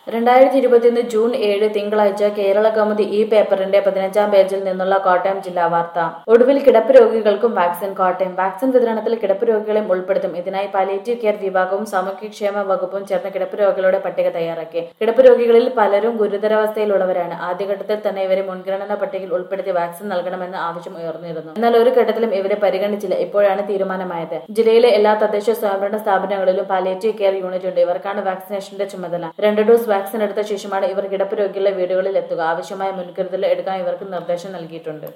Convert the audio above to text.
രണ്ടായിരത്തി ഇരുപത്തിയൊന്ന് ജൂൺ ഏഴ് തിങ്കളാഴ്ച കേരള കൗമുദി ഈ പേപ്പറിന്റെ പതിനഞ്ചാം പേജിൽ നിന്നുള്ള കോട്ടയം ജില്ലാ വാർത്ത ഒടുവിൽ കിടപ്പ് രോഗികൾക്കും വാക്സിൻ കോട്ടയം വാക്സിൻ വിതരണത്തിൽ കിടപ്പ് രോഗികളെയും ഉൾപ്പെടുത്തും ഇതിനായി പാലിയേറ്റീവ് കെയർ വിഭാഗവും സാമൂഹ്യക്ഷേമ വകുപ്പും ചേർന്ന് കിടപ്പ് രോഗികളുടെ പട്ടിക തയ്യാറാക്കി കിടപ്പ് രോഗികളിൽ പലരും ഗുരുതരാവസ്ഥയിലുള്ളവരാണ് ആദ്യഘട്ടത്തിൽ തന്നെ ഇവരെ മുൻഗണനാ പട്ടികയിൽ ഉൾപ്പെടുത്തി വാക്സിൻ നൽകണമെന്ന ആവശ്യം ഉയർന്നിരുന്നു എന്നാൽ ഒരു ഘട്ടത്തിലും ഇവരെ പരിഗണിച്ചില്ല ഇപ്പോഴാണ് തീരുമാനമായത് ജില്ലയിലെ എല്ലാ തദ്ദേശ സ്വയംഭരണ സ്ഥാപനങ്ങളിലും പാലിയേറ്റീവ് കെയർ യൂണിറ്റ് ഉണ്ട് ഇവർക്കാണ് വാക്സിനേഷന്റെ ചുമതല രണ്ട് ഡോസ് വാക്സിൻ എടുത്ത ശേഷമാണ് ഇവർ കിടപ്പ് രോഗികളുടെ വീടുകളിൽ എത്തുക ആവശ്യമായ മുൻകരുതൽ എടുക്കാൻ ഇവർക്ക് നിർദ്ദേശം നൽകിയിട്ടുണ്ട്